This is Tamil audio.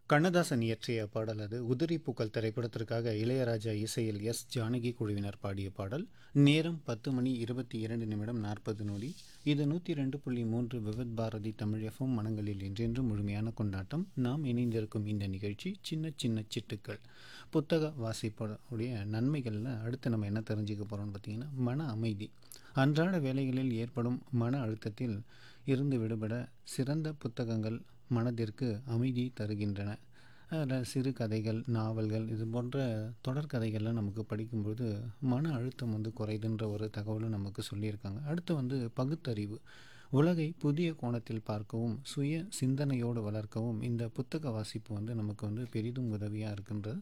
கண்ணதாசன் இயற்றிய பாடல் அது உதிரி பூக்கள் திரைப்படத்திற்காக இளையராஜா இசையில் எஸ் ஜானகி குழுவினர் பாடிய பாடல் நேரம் பத்து மணி இருபத்தி இரண்டு நிமிடம் நாற்பது நொடி இது நூற்றி ரெண்டு புள்ளி மூன்று விவித் பாரதி தமிழ் எஃப்எம் மனங்களில் என்றென்று முழுமையான கொண்டாட்டம் நாம் இணைந்திருக்கும் இந்த நிகழ்ச்சி சின்ன சின்ன சிட்டுக்கள் புத்தக வாசிப்போடைய நன்மைகளில் அடுத்து நம்ம என்ன தெரிஞ்சுக்க போகிறோம்னு பார்த்தீங்கன்னா மன அமைதி அன்றாட வேலைகளில் ஏற்படும் மன அழுத்தத்தில் இருந்து விடுபட சிறந்த புத்தகங்கள் மனதிற்கு அமைதி தருகின்றன அதில் சிறு கதைகள் நாவல்கள் இது போன்ற தொடர்கதைகள்லாம் நமக்கு படிக்கும்போது மன அழுத்தம் வந்து குறையுதுன்ற ஒரு தகவலும் நமக்கு சொல்லியிருக்காங்க அடுத்து வந்து பகுத்தறிவு உலகை புதிய கோணத்தில் பார்க்கவும் சுய சிந்தனையோடு வளர்க்கவும் இந்த புத்தக வாசிப்பு வந்து நமக்கு வந்து பெரிதும் உதவியாக இருக்கின்றது